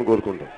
కోరుకుంటాం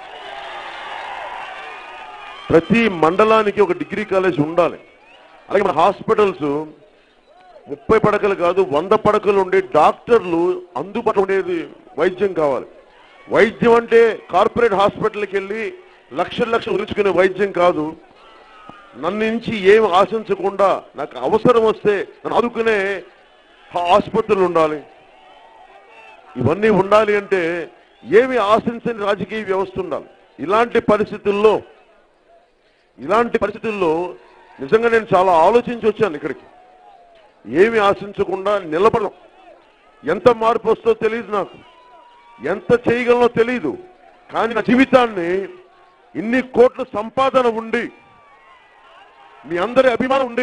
ప్రతి మండలానికి ఒక డిగ్రీ కాలేజ్ ఉండాలి అలాగే మన హాస్పిటల్స్ ముప్పై పడకలు కాదు వంద పడకలు ఉండే డాక్టర్లు అందుబాటులో ఉండేది వైద్యం కావాలి వైద్యం అంటే కార్పొరేట్ హాస్పిటల్కి వెళ్ళి లక్షల లక్షలు ఉరుచుకునే వైద్యం కాదు నన్ను నుంచి ఏం ఆశించకుండా నాకు అవసరం వస్తే నన్ను ఆదుకునే ఆసుపత్రులు ఉండాలి ఇవన్నీ ఉండాలి అంటే ఏమి ఆశించని రాజకీయ వ్యవస్థ ఉండాలి ఇలాంటి పరిస్థితుల్లో ఇలాంటి పరిస్థితుల్లో నిజంగా నేను చాలా ఆలోచించి వచ్చాను ఇక్కడికి ఏమి ఆశించకుండా నిలబడం ఎంత మార్పు వస్తుందో తెలియదు నాకు ఎంత చేయగలనో తెలియదు కానీ నా జీవితాన్ని ఇన్ని కోట్ల సంపాదన ఉండి మీ అందరి అభిమానం ఉండి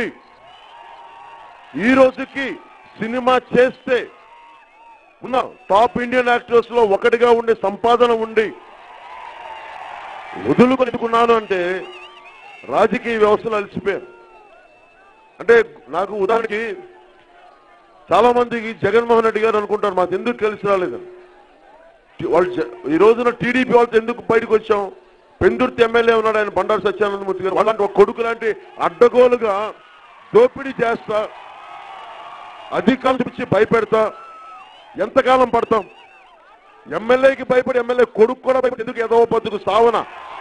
ఈ రోజుకి సినిమా చేస్తే ఉన్న టాప్ ఇండియన్ యాక్టర్స్ లో ఒకటిగా ఉండే సంపాదన ఉండి వదులుకొనుకున్నాను అంటే రాజకీయ వ్యవస్థలో అలసిపోయాను అంటే నాకు ఉదాహరణకి చాలా మందికి జగన్మోహన్ రెడ్డి గారు అనుకుంటారు మాకు ఎందుకు కలిసి రాలేదని వాళ్ళు జ- ఈ రోజున టీడీపీ వాళ్ళతో ఎందుకు బయటకు వచ్చాం పెందుర్తి ఎమ్మెల్యే ఉన్నాడు ఆయన బండారు సత్యానందమూర్తి గారు వాళ్ళంటి ఒక కొడుకు లాంటి అడ్డగోలుగా దోపిడీ చేస్తా అధికారులు చూపించి భయపెడతా ఎంతకాలం పడతాం ఎమ్మెల్యేకి భయపడి ఎమ్మెల్యే కొడుకు కూడా భయపడి ఎందుకు ఎదవ బతుకు సావన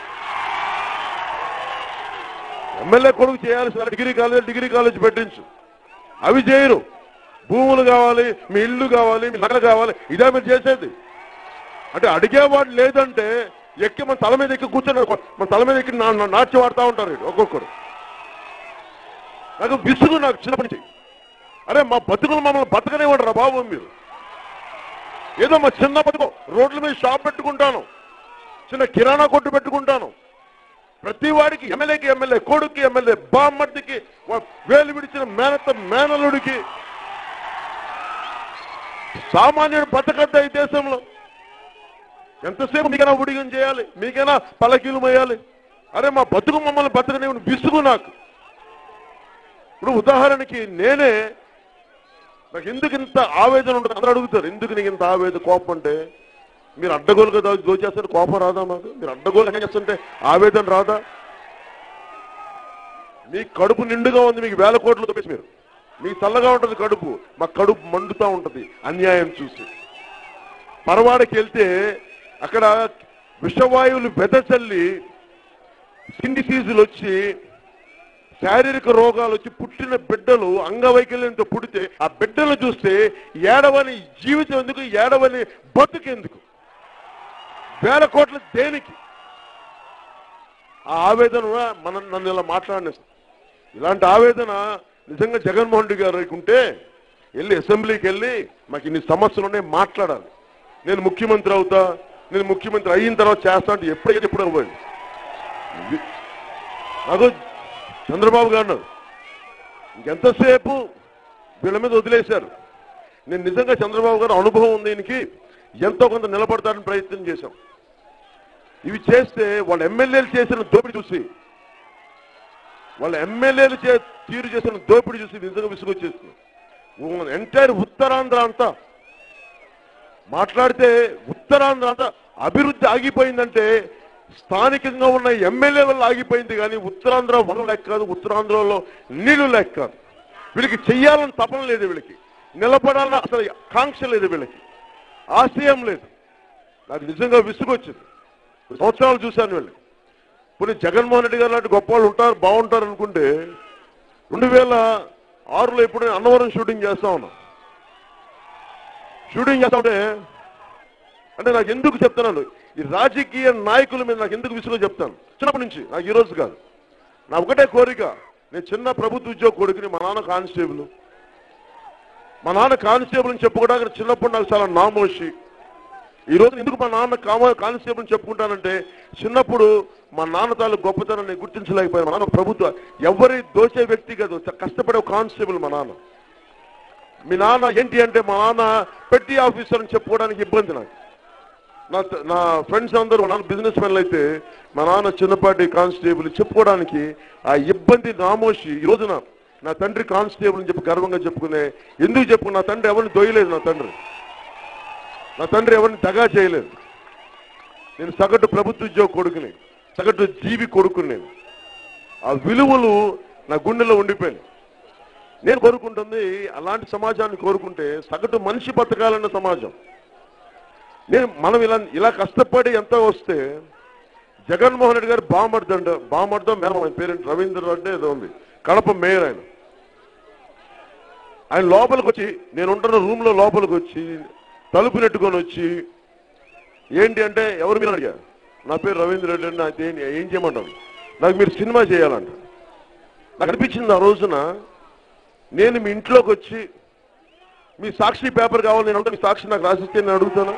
ఎమ్మెల్యే కొడుకు చేయాల్సిన డిగ్రీ కాలేజ్ డిగ్రీ కాలేజ్ పెట్టించు అవి చేయరు భూములు కావాలి మీ ఇల్లు కావాలి మీ నగలు కావాలి ఇదే మీరు చేసేది అంటే అడిగేవాడు లేదంటే ఎక్కి మన తల మీద ఎక్కి కూర్చొని మన తల మీద ఎక్కి నా- నా- నాట్యం ఆడుతూ ఉంటారు వీడు ఒక్కొక్కరు నాకు విసుగు నాకు చిన్నప్పటి నుంచి అరే మా బతుకులు మమ్మల్ని బతకనివ్వండి రా బాబు మీరు ఏదో మా చిన్న బతుకు రోడ్ల మీద షాప్ పెట్టుకుంటాను చిన్న కిరాణా కొట్టు పెట్టుకుంటాను ప్రతి వాడికి ఎమ్మెల్యేకి ఎమ్మెల్యే కొడుక్కి ఎమ్మెల్యే బామ్మర్దికి వా- వేలు విడిచిన మేనత్త మేనలుడికి సామాన్యుడు బతకద్ద ఈ దేశంలో ఎంతసేపు మీకైనా ఉడిగం చేయాలి మీకైనా పలకీలు మోయాలి అరే మా బతుకు మమ్మల్ని బతకని విసుగు నాకు ఇప్పుడు ఉదాహరణకి నేనే నాకు ఎందుకు ఇంత ఆవేదన ఉంటుంది అందరూ అడుగుతారు ఎందుకు నీకు ఇంత ఆవేదన కోపం అంటే మీరు అడ్డగోలుగా దో- దోచేస్తారు కోపం రాదా మాకు మీరు అడ్డగోలుగా చేస్తుంటే ఆవేదన రాదా మీ కడుపు నిండుగా ఉంది మీకు వేల కోట్లు తప్పేసి మీరు మీకు చల్లగా ఉంటుంది కడుపు మా కడుపు మండుతా ఉంటది అన్యాయం చూసి పరవాడకి వెళ్తే అక్కడ విషవాయువులు వెదచల్లి స్కిన్ డిసీజులు వచ్చి శారీరక రోగాలు వచ్చి పుట్టిన బిడ్డలు అంగవైకల్యంతో పుడితే ఆ బిడ్డలు చూస్తే ఏడవని జీవితం ఎందుకు ఏడవని బతుకెందుకు వేల కోట్ల దేనికి ఆ ఆవేదన మనం నన్ను ఇలా మాట్లాడినేస్తాం ఇలాంటి ఆవేదన నిజంగా జగన్మోహన్ రెడ్డి గారికి ఉంటే వెళ్ళి అసెంబ్లీకి వెళ్ళి మాకు ఇన్ని సమస్యలు ఉన్నాయి మాట్లాడాలి నేను ముఖ్యమంత్రి అవుతా నేను ముఖ్యమంత్రి అయిన తర్వాత చేస్తా అంటే ఎప్పుడైతే ఎప్పుడు అవ్వండి నాకు చంద్రబాబు గారు ఇంకెంతసేపు వీళ్ళ మీద వదిలేశారు నేను నిజంగా చంద్రబాబు గారు అనుభవం ఉంది దీనికి ఎంతో కొంత నిలబడతారని ప్రయత్నం చేశాం ఇవి చేస్తే వాళ్ళ ఎమ్మెల్యేలు చేసిన దోపిడీ చూసి వాళ్ళ ఎమ్మెల్యేలు చే తీరు చేసిన దోపిడీ చూసి నిజంగా విసుగొచ్చేస్తుంది ఎంటైర్ ఉత్తరాంధ్ర అంతా మాట్లాడితే ఉత్తరాంధ్ర అంతా అభివృద్ధి ఆగిపోయిందంటే స్థానికంగా ఉన్న ఎమ్మెల్యే వల్ల ఆగిపోయింది కానీ ఉత్తరాంధ్ర వల్ల లెక్క కాదు ఉత్తరాంధ్రలో నీళ్లు లెక్క కాదు వీళ్ళకి చెయ్యాలని తపన లేదు వీళ్ళకి నిలబడాలని అసలు కాంక్ష లేదు వీళ్ళకి ఆశయం లేదు నాకు నిజంగా విసుగొచ్చింది సంవత్సరాలు చూశాను వీళ్ళు ఇప్పుడు జగన్మోహన్ రెడ్డి గారు లాంటి గొప్ప వాళ్ళు ఉంటారు బాగుంటారు అనుకుంటే రెండు వేల ఆరులో ఇప్పుడు నేను అన్నవరం షూటింగ్ చేస్తా ఉన్నా షూటింగ్ చేస్తా ఉంటే అంటే నాకు ఎందుకు చెప్తున్నాను ఈ రాజకీయ నాయకుల మీద నాకు ఎందుకు విసుగు చెప్తాను చిన్నప్పటి నుంచి నాకు ఈ రోజు కాదు నా ఒకటే కోరిక నేను చిన్న ప్రభుత్వ ఉద్యోగ కొడుకుని మా నాన్న కానిస్టేబుల్ మా నాన్న కానిస్టేబుల్ అని చెప్పుకోవడానికి చిన్నప్పుడు నాకు చాలా నామోషి ఈ రోజు ఎందుకు మా నాన్న కామ కానిస్టేబుల్ అని చెప్పుకుంటానంటే చిన్నప్పుడు మా నాన్న తాలూ గొప్పతనాన్ని గుర్తించలేకపోయాను మా నాన్న ప్రభుత్వ ఎవరి దోచే వ్యక్తి కాదు చ- కష్టపడే ఒక కానిస్టేబుల్ మా నాన్న మీ నాన్న ఏంటి అంటే మా నాన్న పెట్టి ఆఫీసర్ అని చెప్పుకోవడానికి ఇబ్బంది నాకు నా నా ఫ్రెండ్స్ అందరూ మా నాన్న బిజినెస్ మెన్లు అయితే మా నాన్న చిన్నపాటి కానిస్టేబుల్ చెప్పుకోవడానికి ఆ ఇబ్బంది నామోషి ఈ రోజున నా తండ్రి కానిస్టేబుల్ అని చెప్పి గర్వంగా చెప్పుకునే ఎందుకు చెప్పుకున్నా నా తండ్రి ఎవరిని దొయ్యలేదు నా తండ్రి నా తండ్రి ఎవరిని దగా చేయలేదు నేను సగటు ప్రభుత్వ ఉద్యోగ కొడుకుని సగటు జీవి కొడుకుని నేను ఆ విలువలు నా గుండెలో ఉండిపోయాయి నేను కోరుకుంటుంది అలాంటి సమాజాన్ని కోరుకుంటే సగటు మనిషి బతకాలన్న సమాజం నేను మనం ఇలా ఇలా కష్టపడి ఎంత వస్తే జగన్మోహన్ రెడ్డి గారు బామర్దండ బామర్దో మేడం ఆయన పేరెంట్ రవీంద్ర రెడ్డి ఏదో ఉంది కడప మేయర్ ఆయన ఆయన లోపలికి వచ్చి నేను ఉంటున్న రూమ్ లో లోపలికి వచ్చి తలుపు నెట్టుకొని వచ్చి ఏంటి అంటే ఎవరు మీరు అడిగారు నా పేరు రవీంద్ర రెడ్డి అండి నాకు ఏం- ఏం చేయమంటారు నాకు మీరు సినిమా చేయాలంట నాకు అనిపించింది ఆ రోజున నేను మీ ఇంట్లోకి వచ్చి మీ సాక్షి పేపర్ కావాలి నేను అంటే మీ సాక్షి నాకు రాసిస్తే నేను అడుగుతాను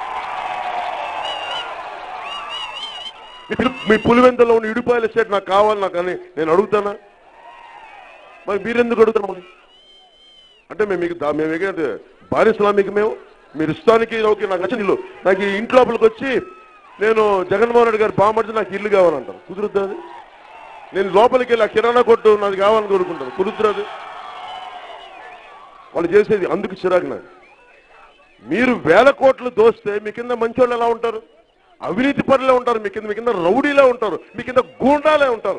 మీ పిలు- మీ పులివెందులో ఉన్న ఇడుపాయల స్టేట్ నాకు కావాలి నాకు అని నేను అడుగుతానా మరి మీరెందుకు అడుగుతారు మరి అంటే మేము మీకు దా- మేము ఎక్కడ బానిసలా మీకు మేము మీరు ఇష్టానికి ఓకే నాకు నచ్చిన ఇల్లు నాకు ఈ ఇంటి లోపలికి వచ్చి నేను జగన్మోహన్ రెడ్డి గారు బామర్చి నాకు ఇల్లు కావాలంటారు కుదురుద్ది అది నేను లోపలికి వెళ్ళి ఆ కిరాణా కొట్టు నాది కావాలని కోరుకుంటాను కుదురుతుంది అది వాళ్ళు చేసేది అందుకు చిరాకు నాకు మీరు వేల కోట్లు దోస్తే మీ కింద మంచోళ్ళు ఎలా ఉంటారు అవినీతి పరులే ఉంటారు మీ కింద మీ కింద రౌడీలే ఉంటారు మీ కింద గూండాలే ఉంటారు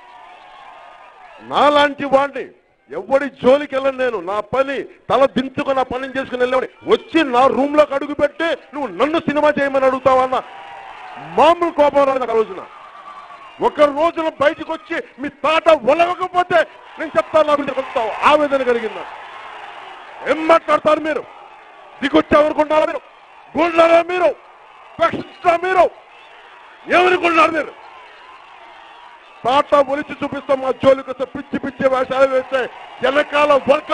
నాలాంటి వాడిని ఎవడి జోలికి వెళ్ళను నేను నా పని తల దించుకొని నా పని చేసుకుని వెళ్ళామని వచ్చి నా రూమ్ లోకి అడుగు పెట్టి నువ్వు నన్ను సినిమా చేయమని అడుగుతావన్న మామూలు కోపం రాదు నాకు ఆ రోజున ఒక రోజున బయటకు వచ్చి మీ తాట ఒలగకపోతే నేను చెప్తాను నా గురించి చెప్తావు ఆవేదన కలిగింది నాకు. ఏం మాట్లాడతారు మీరు దిగొచ్చామనుకుంటారా మీరు గుండారా మీరు పక్షిస్తారా మీరు ఏమనుకుంటున్నారు మీరు తాట ఒలిచి చూపిస్తాం మా జోలికి వస్తే పిచ్చి పిచ్చి వేషాలు వేస్తే వెనకాల వర్క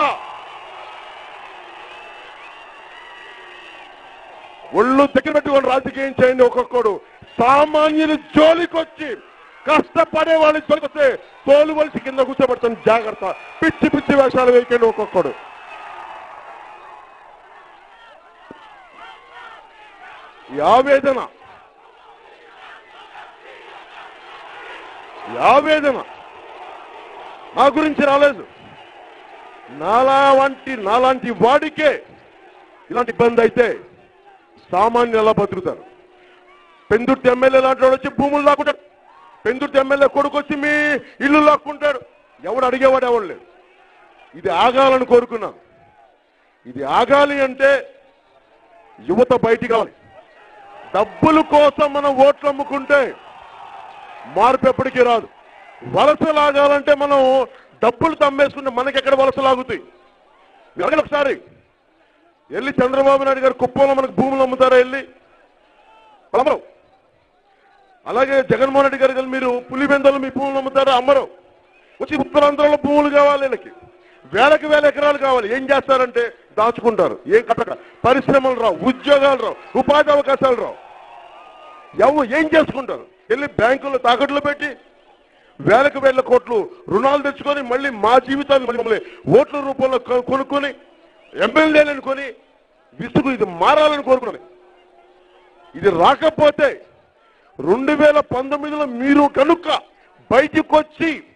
ఒళ్ళు దగ్గర పెట్టుకొని రాజకీయం చేయండి ఒక్కొక్కడు సామాన్యులు జోలికి వచ్చి కష్టపడే వాళ్ళ జోలికి వస్తే తోలు వలిసి కింద కూర్చోబెడతాం జాగ్రత్త పిచ్చి పిచ్చి వేషాలు వేయకండి ఒక్కొక్కడు ఈ ఆవేదన ఈ ఆవేదన నా గురించి రాలేదు నాలా వంటి నాలాంటి వాడికే ఇలాంటి ఇబ్బంది అయితే సామాన్యులు ఎలా బతుకుతారు పెందుర్తి ఎమ్మెల్యే లాంటి వాడు వచ్చి భూములు లాక్కుంటాడు పెందుర్తి ఎమ్మెల్యే కొడుకు వచ్చి మీ ఇల్లు లాక్కుంటాడు ఎవడు అడిగేవాడు ఎవడు లేడు ఇది ఆగాలని కోరుకున్నాను ఇది ఆగాలి అంటే యువత బయటికి రావాలి డబ్బుల కోసం మనం ఓట్లు అమ్ముకుంటే మార్పు ఎప్పటికీ రాదు వలస లాగాలంటే మనం డబ్బులు తమ్మేసుకుంటే మనకి ఎక్కడ వలస లాగుతాయి మీరు అడగండి ఒకసారి వెళ్ళి చంద్రబాబు నాయుడు గారు కుప్పంలో మనకు భూములు అమ్ముతారా వెళ్ళి అమ్మరు అలాగే జగన్మోహన్ రెడ్డి గారు కలిసి మీరు పులిబెందలు మీ భూములు అమ్ముతారా అమ్మరు వచ్చి ఉత్తరాంధ్రలో భూములు కావాలి వీళ్ళకి వేలకు వేల ఎకరాలు కావాలి ఏం చేస్తారంటే దాచుకుంటారు ఏం కట్టక పరిశ్రమలు రావు ఉద్యోగాలు రావు ఉపాధి అవకాశాలు రావు ఎవ ఏం చేసుకుంటారు వెళ్ళి బ్యాంకుల్లో తాకట్లు పెట్టి వేలకు వేల కోట్లు రుణాలు తెచ్చుకొని మళ్ళీ మా జీవితాన్ని మళ్ళీ మమ్మల్ని ఓట్ల రూపంలో కొ- కొనుక్కొని ఎమ్మెల్యేలను కొని విసుగు ఇది మారాలని కోరుకున్నాను ఇది రాకపోతే రెండు వేల పంతొమ్మిదిలో మీరు కనుక బయటికి వచ్చి